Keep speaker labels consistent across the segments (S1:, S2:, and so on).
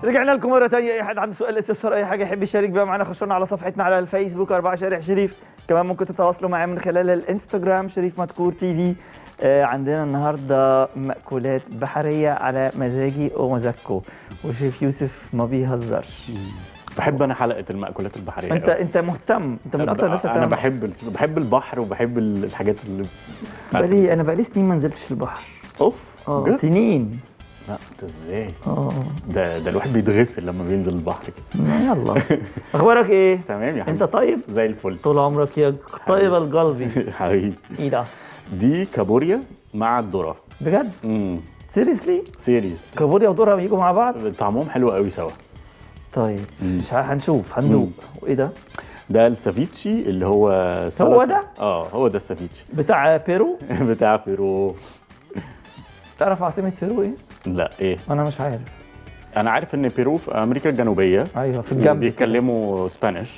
S1: رجعنا لكم مره ثانيه اي حد عنده سؤال استفسار اي حاجه يحب يشارك بيها معانا خشوا لنا على صفحتنا على الفيسبوك 4 شارع شريف كمان ممكن تتواصلوا معايا من خلال الانستجرام شريف مدكور تي في آه عندنا النهارده مأكولات بحريه على مزاجي ومزاجكم وشيف يوسف ما بيهزرش
S2: بحب انا حلقه المأكولات البحريه
S1: انت
S2: أوي.
S1: انت مهتم انت من اكتر الناس
S2: انا
S1: بتعمل-
S2: بحب الس- بحب البحر وبحب ال- الحاجات اللي
S1: بقالي انا بقالي سنين ما نزلتش البحر
S2: اوف
S1: اه
S2: بجد؟
S1: سنين
S2: لا انت ازاي
S1: اه
S2: ده ده الواحد بيتغسل لما بينزل البحر كده
S1: يلا اخبارك ايه
S2: تمام يا
S1: انت
S2: حبيبي
S1: طيب
S2: زي الفل
S1: طول عمرك يا طيب القلبي
S2: حبيبي
S1: ايه ده
S2: دي كابوريا مع الذره
S1: بجد
S2: امم
S1: سيريسلي
S2: سيريس
S1: كابوريا ودورها بيجوا مع بعض
S2: طعمهم حلو قوي سوا
S1: طيب
S2: مم.
S1: مش عارف هنشوف هندوق وايه ده
S2: ده السافيتشي اللي هو
S1: هو
S2: سلطة.
S1: ده؟
S2: اه هو ده السافيتشي
S1: بتاع بيرو
S2: بتاع بيرو
S1: تعرف عاصمة بيرو ايه؟
S2: لا ايه
S1: انا مش عارف
S2: انا عارف ان بيرو في امريكا الجنوبيه
S1: ايوه في الجنب
S2: بيتكلموا سبانيش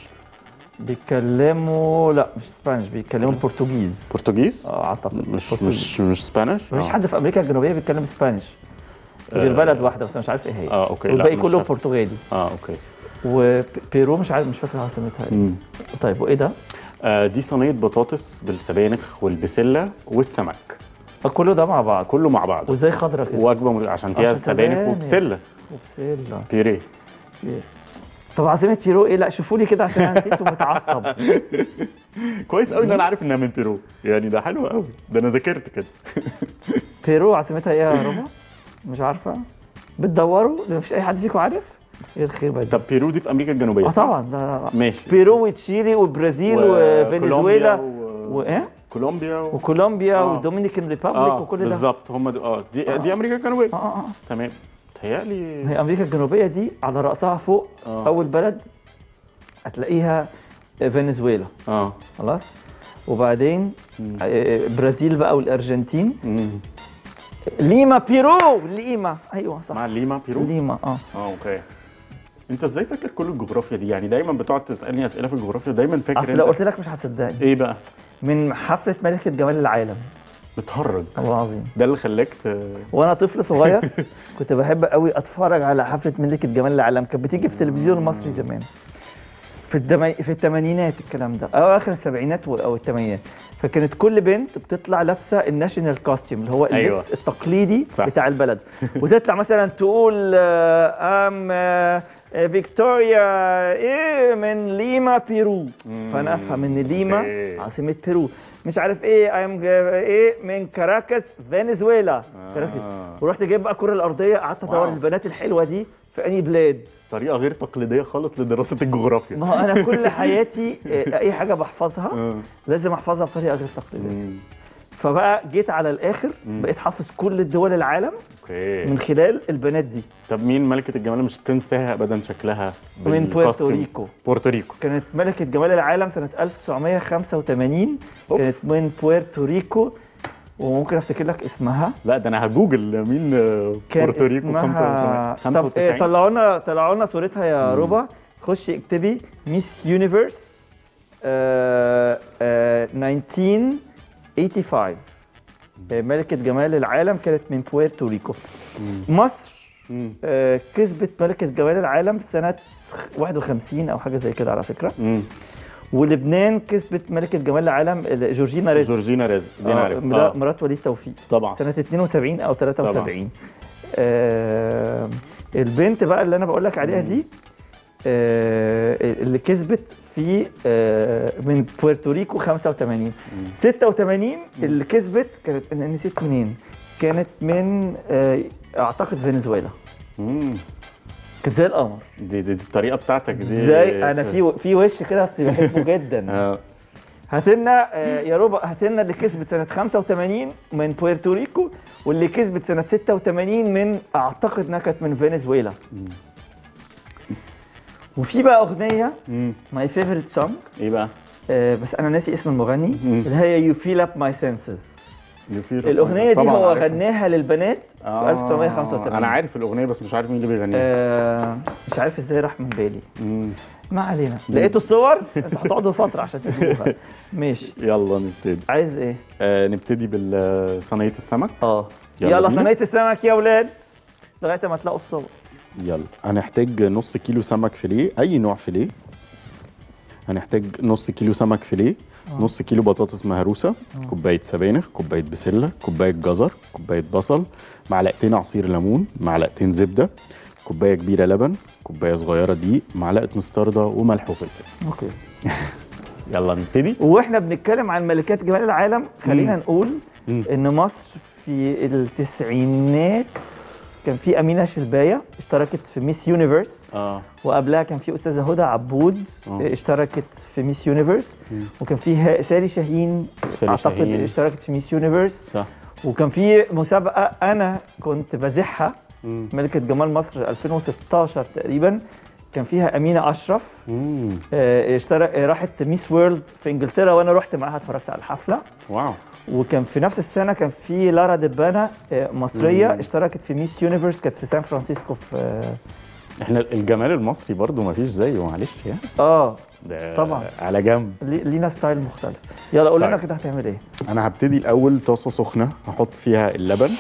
S1: بيتكلموا لا مش اسبانيش بيتكلموا برتغيز
S2: برتغيز
S1: اه اعتقد
S2: مش
S1: برتغيز.
S2: مش مش سبانيش
S1: مفيش
S2: آه.
S1: حد في امريكا الجنوبيه بيتكلم اسبانيش غير
S2: آه.
S1: بلد واحده بس أنا مش عارف ايه هي
S2: اه اوكي لا
S1: والباقي
S2: مش
S1: كله
S2: فاكر.
S1: برتغالي
S2: اه اوكي
S1: وبيرو مش عارف مش فاكر عاصمتها ايه
S2: مم.
S1: طيب وايه ده؟
S2: آه دي صينيه بطاطس بالسبانخ والبسله والسمك
S1: آه، كله ده مع بعض
S2: كله مع بعض
S1: وازاي خضرة كده؟
S2: وجبه م- عشان فيها
S1: عشان
S2: سبانخ
S1: سبانخ.
S2: وبسله
S1: وبسله
S2: بيريه
S1: طب عاصمة بيرو ايه؟ لا شوفوا لي كده عشان انا نسيت ومتعصب
S2: كويس قوي ان انا عارف انها من بيرو يعني ده حلو قوي ده انا ذاكرت كده
S1: بيرو عاصمتها ايه يا ربا؟ مش عارفة بتدوروا؟ ده مفيش أي حد فيكم عارف؟ ايه الخيبة دي؟
S2: طب بيرو دي في امريكا الجنوبيه
S1: اه
S2: صح؟
S1: طبعا لا لا لا
S2: ماشي
S1: بيرو وتشيلي وبرازيل وفنزويلا
S2: و...
S1: وايه؟
S2: كولومبيا و...
S1: وكولومبيا
S2: آه.
S1: والدومينيكان ريبابليك
S2: اه
S1: وكل ده
S2: بالظبط هم دي اه دي,
S1: آه.
S2: دي امريكا الجنوبيه
S1: اه اه اه
S2: تمام تهيألي
S1: هي امريكا الجنوبيه دي على راسها فوق
S2: آه.
S1: اول بلد هتلاقيها فنزويلا
S2: اه
S1: خلاص وبعدين
S2: مم.
S1: آه، برازيل بقى والارجنتين
S2: مم.
S1: ليما بيرو ليما ايوه صح
S2: مع ليما بيرو
S1: ليما اه
S2: اه اوكي انت ازاي فاكر كل الجغرافيا دي يعني دايما بتقعد تسالني اسئله في الجغرافيا دايما فاكر
S1: اصل
S2: انت
S1: لو قلت لك مش هتصدقني
S2: ايه بقى
S1: من حفله ملكه جمال العالم
S2: بتهرج
S1: والله العظيم
S2: ده اللي خلاك ت...
S1: وانا طفل صغير كنت بحب قوي اتفرج على حفله ملكه جمال العالم كانت بتيجي في التلفزيون المصري زمان في الدمي... في الثمانينات الكلام ده او اخر السبعينات و- او الثمانينات فكانت كل بنت بتطلع لابسه الناشونال كاستيوم اللي هو اللبس
S2: أيوة.
S1: التقليدي
S2: صح.
S1: بتاع البلد وتطلع مثلا تقول آه، ام آه، آه، فيكتوريا ايه من ليما بيرو فانا افهم ان ليما
S2: أوكي.
S1: عاصمه بيرو مش عارف ايه ام ايه من كاراكاس فنزويلا كاراكاس ورحت جايب بقى الكره الارضيه قعدت ادور
S2: واو.
S1: البنات الحلوه دي في انهي بلاد
S2: طريقه غير تقليديه خالص لدراسه الجغرافيا
S1: ما هو انا كل حياتي آه، اي حاجه بحفظها
S2: آه.
S1: لازم احفظها بطريقه غير تقليديه
S2: مم.
S1: فبقى جيت على الاخر
S2: مم.
S1: بقيت حافظ كل الدول العالم
S2: اوكي
S1: من خلال البنات دي
S2: طب مين ملكه الجمال مش تنساها ابدا شكلها
S1: من
S2: بالكاستيوم؟
S1: بورتوريكو
S2: بورتوريكو
S1: كانت ملكة جمال العالم سنة 1985
S2: أوف.
S1: كانت من بورتوريكو وممكن افتكر لك اسمها
S2: لا ده انا هجوجل مين آه،
S1: كان
S2: بورتوريكو
S1: اسمها
S2: 95
S1: طب إيه طلعوا لنا طلعوا لنا صورتها يا ربا خشي اكتبي ميس يونيفرس 1985 آه، ملكة جمال العالم كانت من بورتوريكو مصر
S2: مم.
S1: آه، كسبت ملكة جمال العالم سنة 51 أو حاجة زي كده على فكرة
S2: مم.
S1: ولبنان كسبت ملكة جمال العالم ال- جورجينا رزق
S2: جورجينا رزق دي
S1: آه،
S2: نعرف
S1: مرا-
S2: اه
S1: مرات وليد توفيق
S2: طبعا
S1: سنة 72 أو 73 آه البنت بقى اللي أنا بقول لك عليها دي آه اللي كسبت في آه من بورتوريكو 85 86 اللي كسبت كانت أنا نسيت منين كانت من آه اعتقد فنزويلا
S2: مم.
S1: كانت زي القمر
S2: دي, دي, دي الطريقه بتاعتك دي
S1: زي انا في في وش كده أصل بحبه جدا
S2: آه.
S1: هات لنا آه، يا ربع هات لنا اللي كسبت سنه 85 من بورتوريكو واللي كسبت سنه 86 من اعتقد انها كانت من فنزويلا وفي بقى اغنيه
S2: مم.
S1: ماي فيفورت سونج
S2: ايه بقى؟
S1: بس انا ناسي اسم المغني
S2: مم.
S1: اللي هي يو فيل اب ماي سنسز
S2: يفير
S1: الاغنيه دي
S2: طبعاً
S1: هو
S2: عارفها.
S1: غناها للبنات في
S2: آه،
S1: 1985
S2: انا عارف الاغنيه بس مش عارف مين اللي بيغنيها
S1: آه مش عارف ازاي راح من بالي
S2: مم.
S1: ما علينا لقيتوا الصور انتوا هتقعدوا فتره عشان تجيبوها ماشي
S2: يلا نبتدي
S1: عايز ايه
S2: آه نبتدي بصينيه السمك
S1: اه
S2: يلا
S1: يلا
S2: بينا.
S1: صينيه السمك يا ولاد لغايه ما تلاقوا الصور
S2: يلا هنحتاج نص كيلو سمك فيليه اي نوع فيليه هنحتاج نص كيلو سمك فيليه
S1: آه.
S2: نص كيلو بطاطس مهروسه كوبايه سبانخ كوبايه بسله كوبايه جزر كوبايه بصل معلقتين عصير ليمون معلقتين زبده كوبايه كبيره لبن كوبايه صغيره دقيق معلقه مستردة وملح وفلفل
S1: اوكي
S2: يلا نبتدي
S1: واحنا بنتكلم عن ملكات جمال العالم خلينا
S2: مم.
S1: نقول
S2: مم.
S1: ان مصر في التسعينات كان في امينه شلبايه اشتركت في ميس يونيفرس
S2: اه
S1: وقبلها كان في استاذه هدى عبود
S2: آه.
S1: اشتركت في ميس يونيفرس
S2: مم.
S1: وكان في ها- سالي شاهين
S2: سالي
S1: اعتقد
S2: شاهين.
S1: اشتركت في ميس يونيفرس
S2: صح
S1: وكان في مسابقه انا كنت بزحها
S2: مم.
S1: ملكه جمال مصر 2016 تقريبا كان فيها امينه اشرف
S2: مم.
S1: آه، اشترك آه، راحت ميس وورلد في انجلترا وانا رحت معاها اتفرجت على الحفله
S2: واو
S1: وكان في نفس السنه كان في لارا دبانا آه، مصريه
S2: مم.
S1: اشتركت في ميس يونيفرس كانت في سان فرانسيسكو في آه،
S2: احنا الجمال المصري برضو ما فيش زيه معلش يعني
S1: اه
S2: ده
S1: طبعاً.
S2: على جنب
S1: لي- لينا ستايل مختلف يلا قول لنا
S2: طيب.
S1: كده هتعمل ايه
S2: انا هبتدي الاول طاسه سخنه هحط فيها اللبن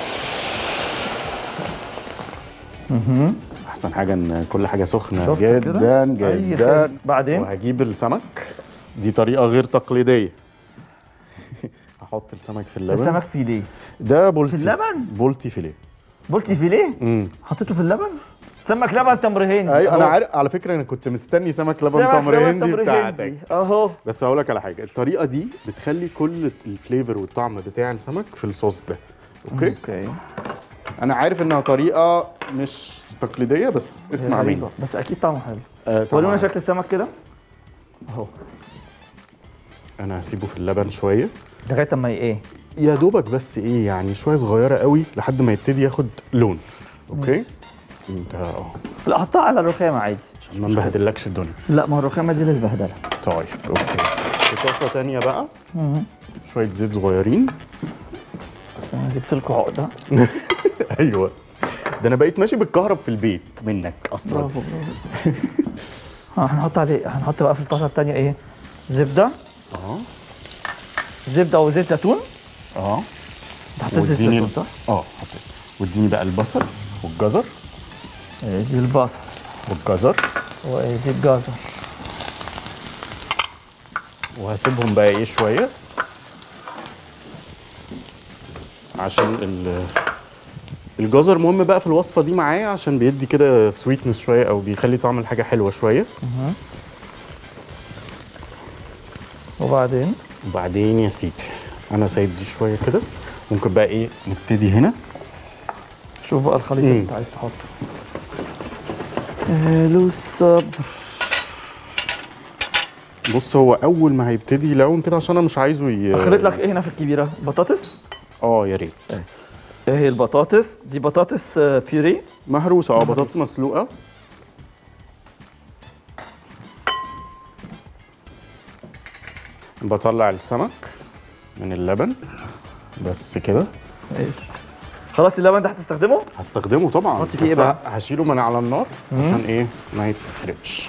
S1: مهم.
S2: احسن حاجه ان كل حاجه سخنه
S1: شفت
S2: جدا
S1: كده؟ أي
S2: جدا
S1: خدمة. بعدين
S2: وهجيب السمك دي طريقه غير تقليديه هحط السمك في اللبن
S1: السمك فيليه
S2: ده بولتي
S1: في اللبن؟
S2: بولتي فيليه
S1: بولتي فيليه
S2: امم
S1: حطيته في اللبن سمك لبن تمر هندي
S2: ايوه انا
S1: أهو.
S2: عارف على فكره انا كنت مستني سمك لبن
S1: سمك
S2: تمر
S1: لبن
S2: هندي
S1: تمر
S2: بتاعتك
S1: هندي. اهو
S2: بس هقول لك على حاجه الطريقه دي بتخلي كل الفليفر والطعم بتاع السمك في الصوص ده اوكي
S1: اوكي
S2: انا عارف انها طريقه مش تقليديه بس اسمع مني
S1: غريبة، بس اكيد طعمه حلو
S2: آه طبعاً.
S1: ورينا شكل السمك كده اهو
S2: انا هسيبه في اللبن شويه
S1: لغايه اما ي- ايه
S2: يا دوبك بس ايه يعني شويه صغيره قوي لحد ما يبتدي ياخد لون اوكي انت اه
S1: لا حطها على الرخامه عادي
S2: عشان ما نبهدلكش الدنيا
S1: لا ما هو الرخامه دي للبهدله
S2: طيب اوكي في طاسه تانية بقى شويه زيت صغيرين
S1: انا جبت لكم عقده
S2: ايوه ده انا بقيت ماشي بالكهرب في البيت منك اصلا
S1: برافو برافو ها هنحط عليه هنحط بقى في الطاسه الثانيه ايه زبده
S2: اه
S1: زبده وزيت زيتون
S2: اه
S1: انت حطيت زيت
S2: واديني
S1: زيتون
S2: ال-
S1: صح؟
S2: اه حطيت واديني بقى البصل والجزر
S1: إيه دي البصل
S2: والجزر
S1: ودي الجزر
S2: وهسيبهم بقى ايه شويه عشان ال الجزر مهم بقى في الوصفه دي معايا عشان بيدي كده سويتنس شويه او بيخلي طعم الحاجه حلوه شويه
S1: وبعدين
S2: وبعدين يا سيدي انا سايب دي شويه كده ممكن بقى ايه نبتدي هنا
S1: شوف بقى الخليط
S2: مم.
S1: اللي انت عايز تحطه له الصبر
S2: بص هو اول ما هيبتدي يلون كده عشان انا مش عايزه ي...
S1: اخلط لك ايه هنا في الكبيره بطاطس
S2: اه يا ريت
S1: ايه هي البطاطس دي بطاطس آه، بيوري
S2: مهروسه اه بطاطس مسلوقه بطلع السمك من اللبن بس كده
S1: ماشي خلاص اللبن ده هتستخدمه
S2: هستخدمه طبعا
S1: حط فيه ايه
S2: بس
S1: بقى؟
S2: هشيله من على النار عشان ايه ما يتحرقش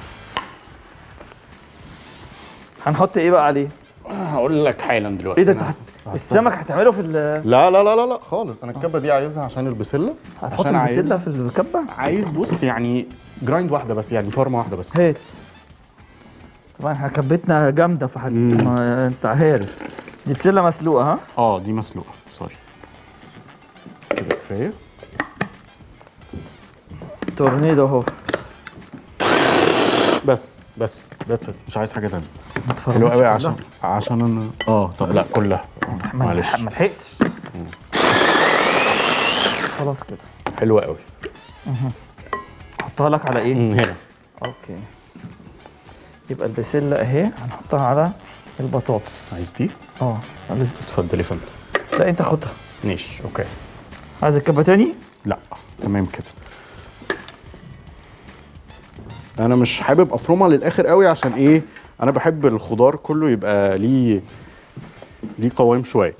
S1: هنحط ايه بقى عليه
S2: هقول لك حالا دلوقتي
S1: ايه ده
S2: أنا
S1: انت
S2: هس-
S1: هت-
S2: هست-
S1: السمك هتعمله في ال
S2: لا لا لا لا لا خالص انا الكبه دي عايزها عشان البسله
S1: هتحط
S2: عشان عايز
S1: البسله في الكبه
S2: عايز بص يعني جرايند واحده بس يعني فرمه واحده بس
S1: هات طبعا احنا كبتنا جامده فحت
S2: مم.
S1: ما انت عارف دي بسله مسلوقه ها
S2: اه دي مسلوقه سوري كده كفايه
S1: تورنيدو اهو
S2: بس بس ذاتس مش عايز حاجه تانية
S1: ما
S2: حلو
S1: تفرمش
S2: قوي
S1: كلها.
S2: عشان عشان انا اه طب لا كلها آه،
S1: ما
S2: معلش
S1: ما لحقتش خلاص كده
S2: حلوه قوي
S1: احطها لك على ايه
S2: مم، هنا
S1: اوكي يبقى البسله اهي هنحطها على البطاطس
S2: عايز دي
S1: اه
S2: اتفضلي يا فندم
S1: لا انت خدها
S2: ماشي اوكي
S1: عايز الكبه تاني
S2: لا تمام كده انا مش حابب افرمها للاخر قوي عشان ايه انا بحب الخضار كله يبقى ليه ليه قوام شويه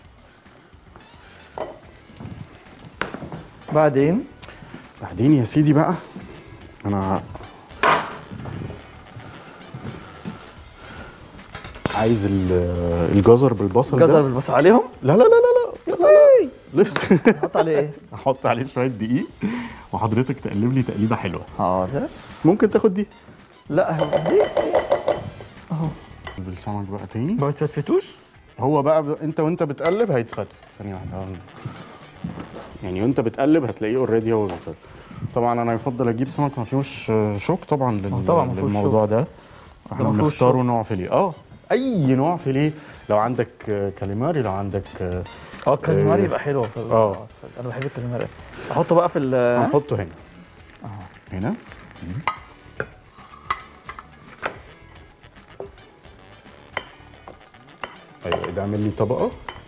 S1: بعدين
S2: بعدين يا سيدي بقى انا عايز ال- الجزر بالبصل
S1: جزر
S2: ده
S1: بالبصل عليهم
S2: لا لا لا لا لا, لا, لا. لسه
S1: نحط عليه ايه
S2: احط عليه شويه دقيق وحضرتك تقلب لي تقليبه حلوه
S1: حاضر
S2: ممكن تاخد دي
S1: لا هو دي اهو
S2: بالسمك بقى تاني
S1: ما بتفتفتوش
S2: هو بقى ب... انت وانت بتقلب هيتفتفت ثانيه واحده يعني وانت بتقلب هتلاقيه اوريدي هو بيتفتفت طبعا انا يفضل اجيب سمك ما فيهوش شوك طبعا لل...
S1: طبعا ما فيهوش
S2: للموضوع ده احنا
S1: ما فيهوش
S2: بنختاره نوع فيليه اه اي نوع فيليه لو عندك آه، كاليماري لو عندك آه،
S1: اه الكاليماري
S2: إيه.
S1: يبقى حلو في
S2: آه.
S1: العصفر. انا بحب الكاليماري احطه بقى في ال
S2: هنحطه هنا هنا ايوه ده اعمل لي طبقه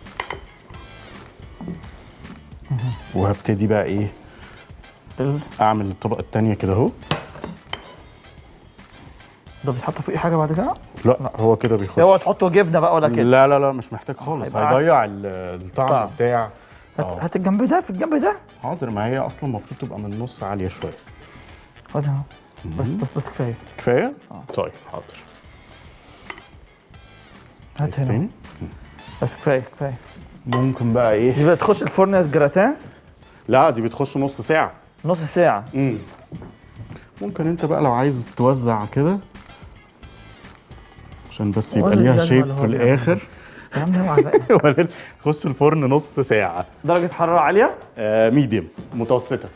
S2: وهبتدي بقى ايه
S1: ال-
S2: اعمل الطبقه التانية كده اهو
S1: ده بيتحط فوقيه حاجه بعد كده
S2: لا هو كده بيخش
S1: اوعى تحطوا جبنه بقى ولا كده
S2: لا لا لا مش محتاج خالص
S1: هيبقى
S2: هيضيع ال- الطعم
S1: طعم.
S2: بتاع
S1: هات,
S2: اه
S1: هات الجنب ده في الجنب ده
S2: حاضر ما هي اصلا المفروض تبقى من النص عاليه شويه
S1: خد اهو بس بس بس كفايه
S2: كفايه
S1: آه.
S2: طيب حاضر
S1: هات
S2: عايز
S1: هنا
S2: تاني
S1: بس كفايه كفايه
S2: ممكن بقى ايه
S1: دي بقى تخش الفرن الجراتان
S2: لا دي بتخش نص ساعه
S1: نص ساعه
S2: امم ممكن انت بقى لو عايز توزع كده عشان بس يبقى
S1: ولا
S2: ليها
S1: اللازمة
S2: شيب
S1: اللي هو
S2: في
S1: بيعمله.
S2: الاخر
S1: الكلام ده اوعى بقى
S2: وبعدين خش الفرن نص ساعه
S1: درجه حراره عاليه
S2: آه ميديم متوسطه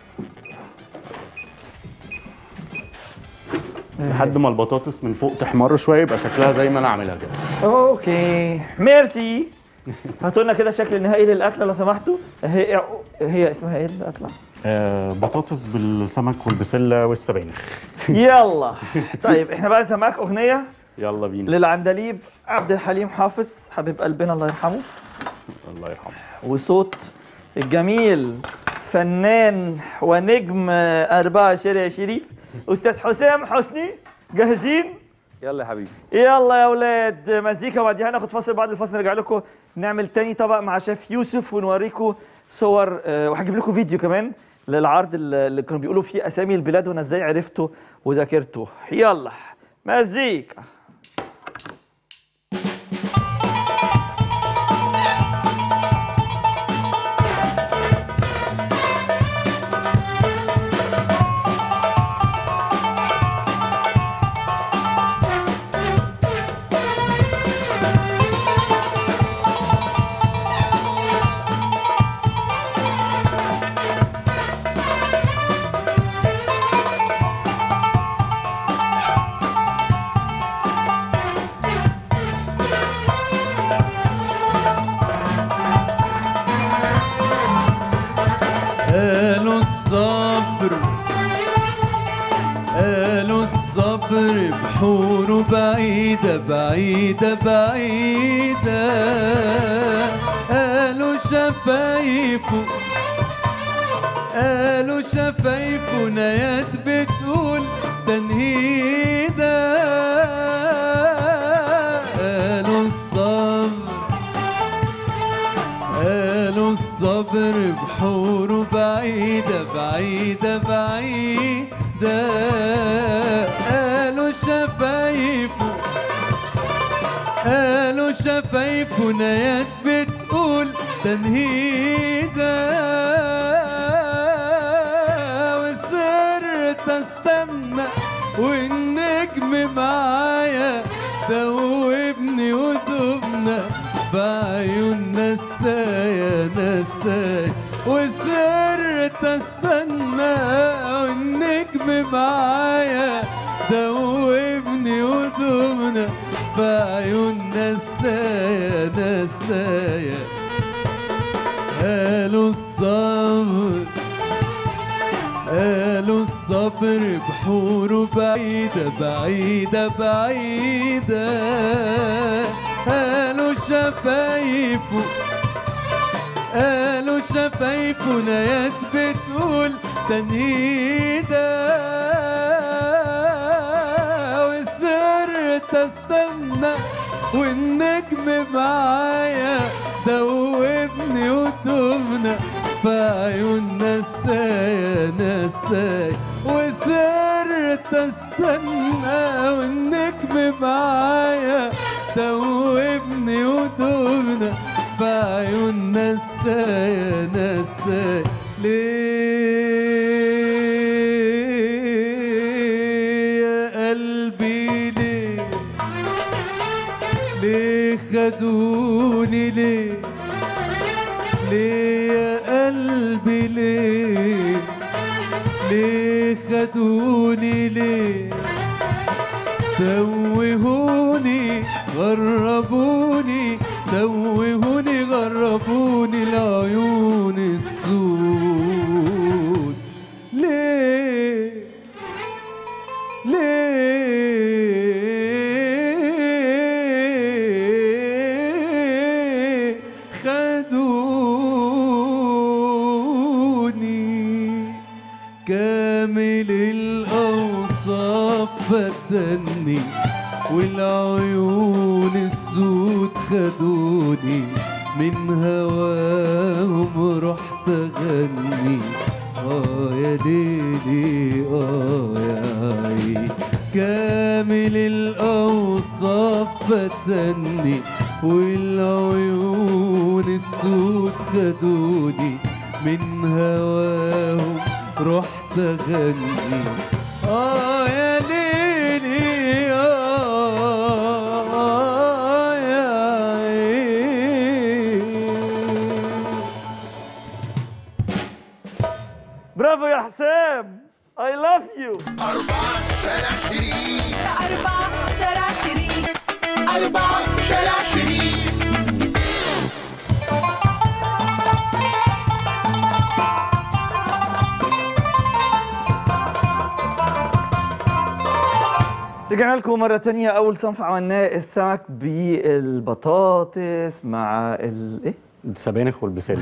S2: لحد ما البطاطس من فوق تحمر شويه يبقى شكلها زي ما انا عاملها كده
S1: اوكي ميرسي هاتوا لنا كده الشكل النهائي للاكله لو سمحتوا هي هي اسمها ايه الاكله
S2: آه بطاطس بالسمك والبسله والسبانخ
S1: يلا طيب احنا بقى سمعك اغنيه
S2: يلا بينا
S1: للعندليب عبد الحليم حافظ حبيب قلبنا الله يرحمه
S2: الله يرحمه
S1: وصوت الجميل فنان ونجم أربعة شارع شريف أستاذ حسام حسني جاهزين؟
S3: يلا يا حبيبي
S1: يلا يا أولاد مزيكا وبعديها ناخد فاصل بعد الفاصل نرجع لكم نعمل تاني طبق مع شيف يوسف ونوريكم صور آه، وهجيب لكم فيديو كمان للعرض اللي اللي كانوا بيقولوا فيه أسامي البلاد وأنا إزاي عرفته وذاكرته يلا مزيكا
S4: قالوا الصبر قالوا الصبر بحوره بعيدة بعيدة بعيدة قالوا شفايفه قالوا شفايفه نيات بتقول تنهيدة قالوا الصبر قالوا الصبر بحوره بعيدة بعيدة بعيدة قالوا شفايفه قالوا شفايفه نيات بتقول تنهيدة وصرت استنى والنجم معايا دوبني ودوبنا بعيون نسايا نسايا وصرت استنى والنجم معايا دوبني ودوبنا بعيون نسايا نسايا قالوا الصبر قالوا الصبر بحوره بعيدة بعيدة بعيدة قالوا شفايفه قالوا شفايفه نيات بتقول تنهيدة وصرت استنى والنجم معايا دوبني ودوبنا بعيون نسايا نسايا وصرت استنى والنجم معايا دوبني ودوبنا بعيون نسايا نسايا ليه خدوني ليه ليه يا قلبي ليه ليه خدوني ليه توهوني غربوني توهوني غربوني العيون السود ليه ليه خدوني كامل الأوصاف فتني والعيون السود خدوني من هواهم رحت أغني آه يا ليلي آه يا عيني كامل الأوصاف فتني والعيون السود خدوني من هواهم رحت أغني آه يا ليلي آه يا عيني
S1: برافو يا حسام اي لاف يو
S3: أربعة شارع شريف
S5: أربعة شارع شريف
S3: أربعة شارع شريف
S1: رجعنا لكم مرة تانية أول صنف عملناه السمك بالبطاطس مع ال إيه؟
S2: السبانخ والبسله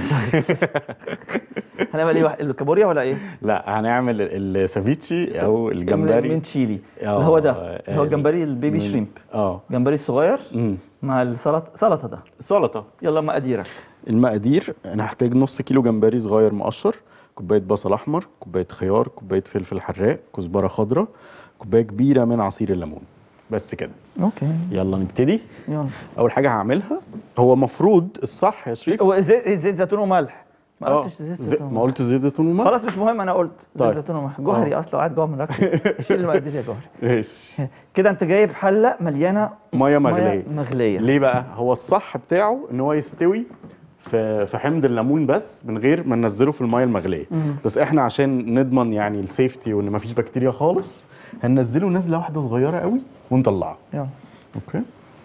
S1: هنعمل إيه؟ واحد- الكابوريا ولا إيه؟
S2: لا هنعمل السافيتشي او
S1: من
S2: الجمبري
S1: تشيلي
S2: آه،
S1: اللي هو ده
S2: آه،
S1: اللي هو الجمبري البيبي
S2: من-
S1: شريمب
S2: اه
S1: جمبري الصغير
S2: امم
S1: مع السلطة سلطة ده
S2: سلطه
S1: يلا مقاديرك
S2: المقادير انا هحتاج نص كيلو جمبري صغير مقشر كوبايه بصل احمر كوبايه خيار كوبايه فلفل حراق كزبره خضراء كوبايه كبيره من عصير الليمون بس كده
S1: اوكي
S2: يلا نبتدي
S1: يلا
S2: اول حاجه هعملها هو مفروض الصح يا شريف
S1: هو زيت زيت زيتون وملح ما
S2: اه
S1: قلتش زيت
S2: زي-
S1: زيتون
S2: ما
S1: وملح.
S2: قلت زيت زيتون وملح
S1: خلاص مش مهم انا قلت زيت
S2: طيب.
S1: زيتون وملح جوهري
S2: آه.
S1: اصلا قاعد جوه مركز شيل المقادير يا جوهري
S2: ماشي
S1: كده انت جايب حله مليانه
S2: ميه مغليه
S1: مغليه
S2: ليه بقى هو الصح بتاعه ان هو يستوي في في حمض الليمون بس من غير ما ننزله في الميه المغليه بس احنا عشان نضمن يعني السيفتي وان مفيش بكتيريا خالص هننزله نزله واحده صغيره قوي ونطلعه
S1: يلا
S2: اوكي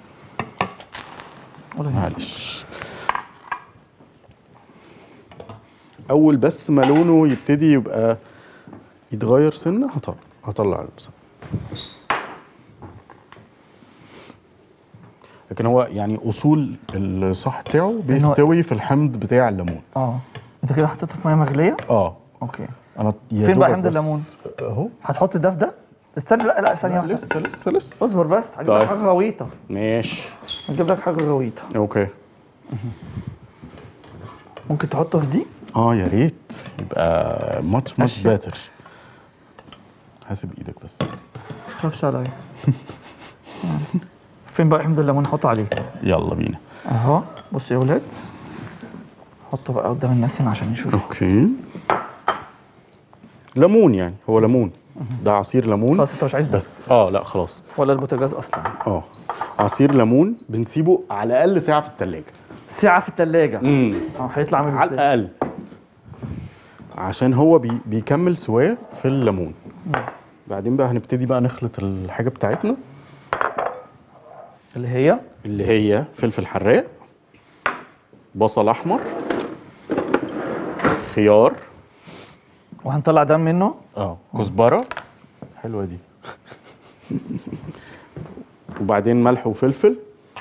S1: ولا يهمك.
S2: معلش اول بس ما لونه يبتدي يبقى يتغير سنه هطلع هطلع البصل لكن هو يعني اصول الصح بتاعه بيستوي في الحمض بتاع الليمون
S1: اه انت كده حطيته في ميه مغليه
S2: اه
S1: اوكي
S2: انا يا
S1: فين بقى
S2: دوبك
S1: حمض
S2: بس-
S1: الليمون؟
S2: اهو
S1: هتحط ده في ده استنى لا لا ثانيه
S2: لا،
S1: واحده
S2: لسه لسه لسه
S1: اصبر بس هجيب لك
S2: طيب.
S1: حاجه غويطه
S2: ماشي
S1: هجيب لك حاجه غويطه
S2: اوكي
S1: ممكن تحطه في دي
S2: اه يا ريت يبقى ماتش ماتش
S1: أشي.
S2: باتر حاسب ايدك بس
S1: تخافش عليا فين بقى حمض الليمون نحطه عليه
S2: يلا بينا
S1: اهو بصوا يا ولاد حطه بقى قدام الناس هنا عشان يشوفوا
S2: اوكي ليمون يعني هو ليمون ده عصير ليمون
S1: خلاص انت مش عايز ده
S2: بس اه لا خلاص
S1: ولا البوتاجاز اصلا
S2: اه عصير ليمون بنسيبه على الاقل ساعه في الثلاجه
S1: ساعه في الثلاجه
S2: امم
S1: اه هيطلع عامل
S2: على
S1: ازاي
S2: الاقل عشان هو بي بيكمل سواه في الليمون بعدين بقى هنبتدي بقى نخلط الحاجه بتاعتنا
S1: اللي هي
S2: اللي هي فلفل حراق بصل احمر خيار
S1: وهنطلع ده منه
S2: اه كزبره حلوه دي وبعدين ملح وفلفل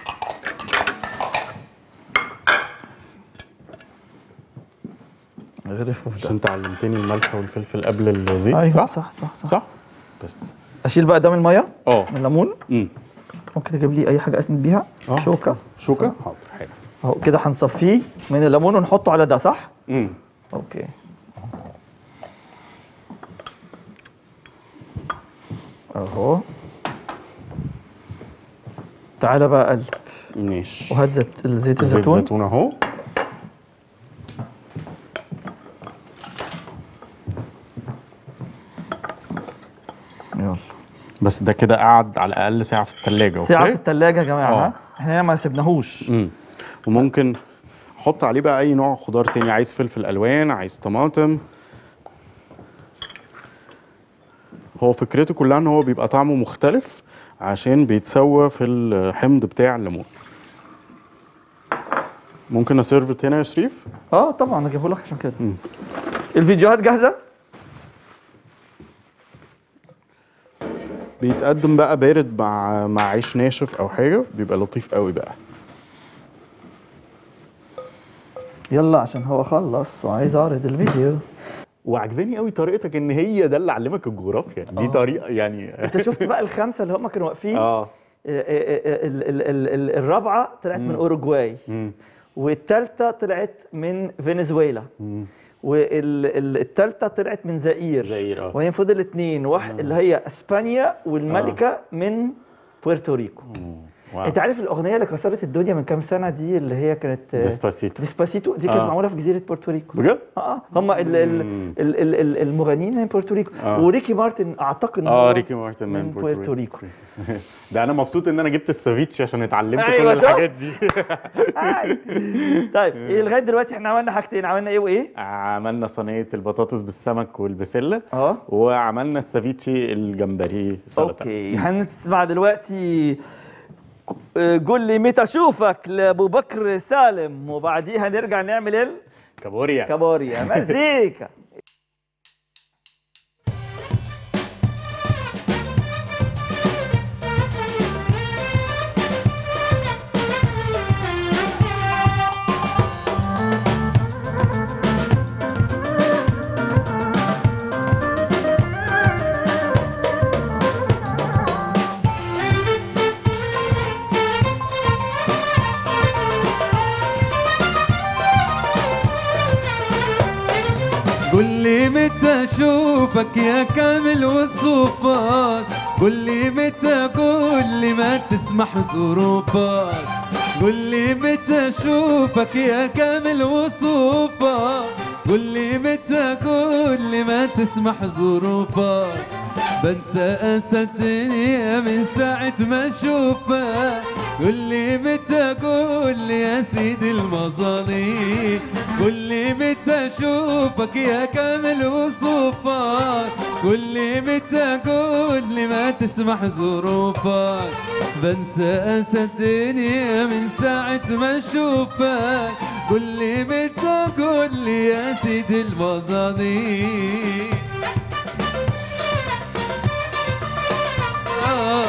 S1: غرفه في
S2: عشان
S1: ده
S2: انت علمتني الملح والفلفل قبل الزيت
S1: ايوه
S2: صح؟
S1: صح صح صح,
S2: صح بس
S1: اشيل بقى ده من الميه
S2: اه
S1: من الليمون
S2: امم
S1: ممكن تجيب لي اي حاجه اسند بيها
S2: اه
S1: شوكه
S2: شوكه حاضر حلو
S1: اهو كده هنصفيه من الليمون ونحطه على ده صح
S2: امم
S1: اوكي اهو تعالى بقى قلب
S2: ماشي
S1: وهات زيت الزيت
S2: زيت
S1: الزيتون
S2: زيتون اهو
S1: يلا
S2: بس ده كده قعد على الاقل ساعه في الثلاجه
S1: ساعه في
S2: اوكي
S1: الثلاجه يا جماعه
S2: آه.
S1: ها؟ احنا هنا ما سيبناهوش
S2: امم وممكن احط عليه بقى اي نوع خضار تاني عايز فلفل الوان عايز طماطم هو فكرته كلها ان هو بيبقى طعمه مختلف عشان بيتسوى في الحمض بتاع الليمون ممكن اسيرف هنا يا شريف
S1: اه طبعا اجيبه لك عشان كده
S2: مم.
S1: الفيديوهات جاهزه
S2: بيتقدم بقى بارد مع مع عيش ناشف او حاجه بيبقى لطيف قوي بقى
S1: يلا عشان هو خلص وعايز اعرض الفيديو
S2: وعجباني قوي طريقتك ان هي ده اللي علمك الجغرافيا دي
S1: آه.
S2: طريقه يعني
S1: انت شفت بقى الخمسه اللي هم كانوا واقفين
S2: اه
S1: ال- ال- ال- ال- ال- الرابعه طلعت من اوروجواي
S2: مم.
S1: والثالثه طلعت من فنزويلا
S2: مم.
S1: والثالثه طلعت من زئير
S2: زئير، اه.
S1: وهي فضل اثنين واحد اللي هي اسبانيا والملكه من بويرتوريكو
S2: واو.
S1: انت عارف الاغنيه اللي كسرت الدنيا من كام سنه دي اللي هي كانت
S2: ديسباسيتو
S1: ديسباسيتو دي كانت
S2: آه.
S1: معموله في جزيره بورتوريكو
S2: بجد؟
S1: اه اه هم ال ال
S2: مم.
S1: ال ال ال المغنيين من بورتوريكو
S2: آه.
S1: وريكي مارتن اعتقد ان
S2: اه
S1: هو
S2: ريكي مارتن
S1: من
S2: من
S1: بورتوريكو
S2: ده انا مبسوط ان انا جبت السافيتشي عشان اتعلمت
S1: أيوة،
S2: كل
S1: شفت؟
S2: الحاجات دي
S1: عادي. طيب إيه لغايه دلوقتي احنا عملنا حاجتين عملنا ايه وايه؟
S2: عملنا صينيه البطاطس بالسمك والبسله
S1: اه
S2: وعملنا السافيتشي الجمبري سلطه
S1: اوكي هنسمع دلوقتي ك- قول لي متى اشوفك لابو بكر سالم وبعديها نرجع نعمل
S2: كابوريا
S1: الكابوريا مزيكا
S4: قل لي متى اشوفك يا كامل وصوفك قل لي متى قول لي ما تسمح ظروفك قل لي متى اشوفك يا كامل وصوفك قل لي متى قول لي ما تسمح ظروفك بنسى اسى الدنيا من ساعة ما اشوفك قل لي متى قول لي يا سيدي المظالم قل لي متى اشوفك يا كامل وصوفك قل لي متى قول لي ما تسمح ظروفك بنسى اسى الدنيا من ساعة ما اشوفك قل لي متى قول لي يا سيدي المظالم آه.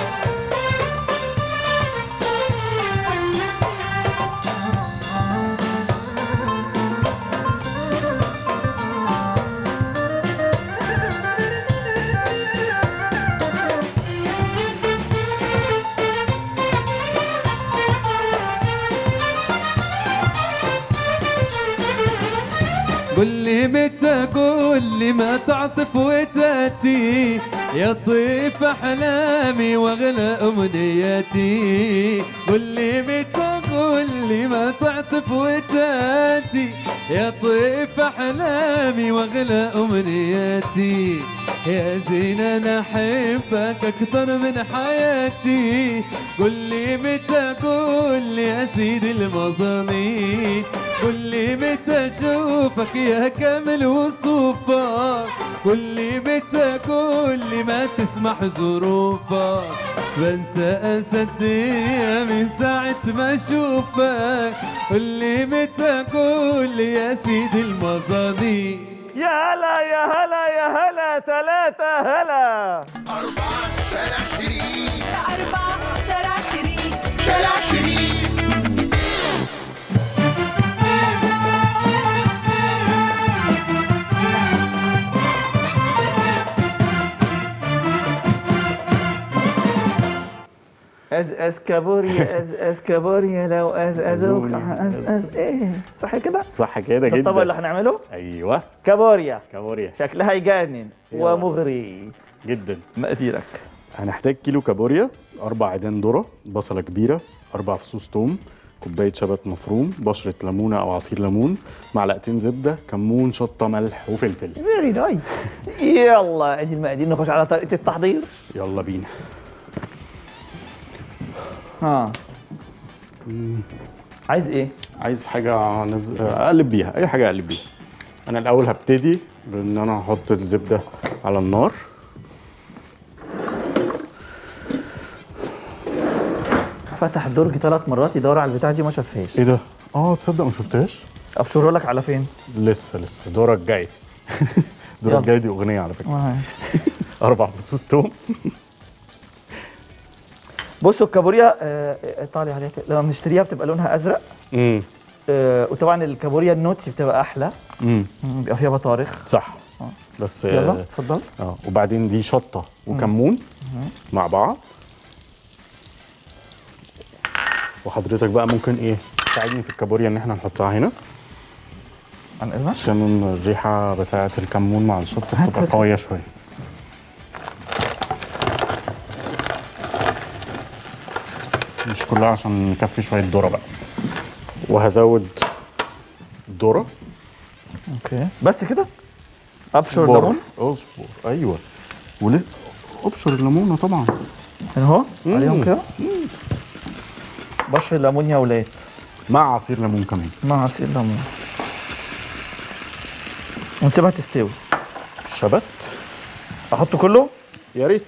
S4: قل لي متى قول لي ما تعطف وتاتي يا طيف احلامي واغلى امنياتي قل لي متى قول لي ما تعطف وتاتي يا طيف احلامي واغلى امنياتي يا زين انا احبك اكثر من حياتي قل لي متى قول لي يا سيدي المظالم قل لي متى اشوفك يا كامل وصوفك قل لي متى قول لي ما تسمح ظروفك بنسى انسى الدنيا من ساعة ما اشوفك قل لي متى قول لي يا سيدي المظالم
S1: يا هلا يا هلا يا هلا ثلاثة هلا
S3: أربعة شارع شريف
S5: أربعة شارع شريف
S3: شارع شريف
S1: أز أز كابوريا أز أز كابوريا لو أز أزوك
S2: أزوني.
S1: أز أز إيه صح كده؟
S2: صح كده
S1: ده
S2: جدا
S1: الطبق اللي هنعمله
S2: ايوه
S1: كابوريا
S2: كابوريا
S1: شكلها يجنن
S2: أيوة.
S1: ومغري
S2: جدا
S1: مقاديرك
S2: هنحتاج كيلو كابوريا اربع عيدان ذره بصله كبيره اربع فصوص توم كوبايه شبت مفروم بشره ليمونه او عصير ليمون معلقتين زبده كمون شطه ملح وفلفل
S1: فيري نايس يلا ادي المقادير نخش على طريقه التحضير
S2: يلا بينا
S1: ها عايز ايه
S2: عايز حاجه نز... اقلب بيها اي حاجه اقلب بيها انا الاول هبتدي بان انا هحط الزبده على النار
S1: فتح الدرج ثلاث مرات يدور على البتاع دي ما شافهاش
S2: ايه ده اه تصدق ما شفتهاش
S1: ابشره لك على فين
S2: لسه لسه دورك جاي دورك
S1: يلا.
S2: جاي دي اغنيه على فكره
S1: آه.
S2: اربع فصوص توم
S1: بصوا الكابوريا آه، ايطاليا عليها كده. لما بنشتريها بتبقى لونها ازرق
S2: امم
S1: آه، وطبعا الكابوريا النوتشي بتبقى احلى
S2: امم
S1: مم، بيبقى فيها بطارخ
S2: صح بس
S1: يلا
S2: اه
S1: اتفضل
S2: آه، وبعدين دي شطه وكمون مع بعض وحضرتك بقى ممكن ايه تساعدني في الكابوريا ان احنا نحطها هنا
S1: عن اذنك
S2: عشان الريحه بتاعه الكمون مع الشطه
S1: هات
S2: بتبقى
S1: هات.
S2: قويه شويه مش كلها عشان نكفي شويه ذره بقى وهزود ذره
S1: اوكي بس كده ابشر
S2: اصبر
S1: الليمون
S2: اصبر ايوه وليه ابشر الليمونه طبعا
S1: هنا اهو
S2: مم.
S1: عليهم كده بشر الليمون يا ولاد
S2: مع عصير ليمون كمان
S1: مع عصير ليمون ونسيبها تستوي
S2: الشبت
S1: احطه كله
S2: يا ريت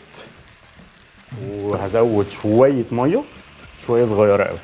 S2: وهزود شويه ميه شويه صغيره قوي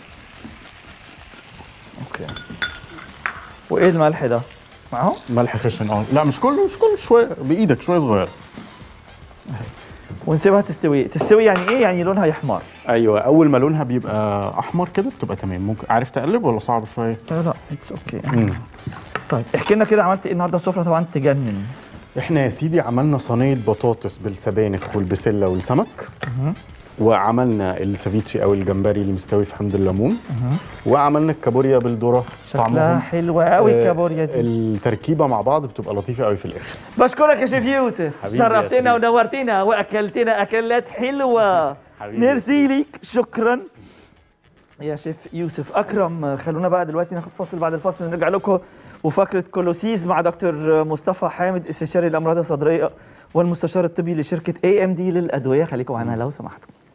S1: اوكي وايه الملح ده معاهم
S2: ملح خشن اه لا مش كله مش كله شويه بايدك شويه صغيره
S1: ونسيبها تستوي تستوي يعني ايه يعني لونها يحمر
S2: ايوه اول ما لونها بيبقى احمر كده بتبقى تمام ممكن عارف تقلب ولا صعب شويه
S1: لا لا اتس اوكي
S2: مم.
S1: طيب احكي لنا كده عملت ايه النهارده السفره طبعا تجنن
S2: احنا يا سيدي عملنا صينيه بطاطس بالسبانخ والبسله والسمك وعملنا السافيتشي او الجمبري اللي مستوي في حمض الليمون وعملنا الكابوريا بالذره
S1: شكلها حلوه قوي
S2: آه،
S1: الكابوريا دي
S2: التركيبه مع بعض بتبقى لطيفه قوي في الاخر
S1: بشكرك يا شيف يوسف
S2: حبيبي يا
S1: شرفتنا
S2: شريف.
S1: ونورتنا واكلتنا اكلات حلوه
S2: حبيبي يا
S1: ميرسي ليك شكرا يا شيف يوسف اكرم خلونا بقى دلوقتي ناخد فاصل بعد الفاصل نرجع لكم وفقره كولوسيز مع دكتور مصطفى حامد استشاري الامراض الصدريه والمستشار الطبي لشركه اي ام دي للادويه خليكم معانا لو سمحتوا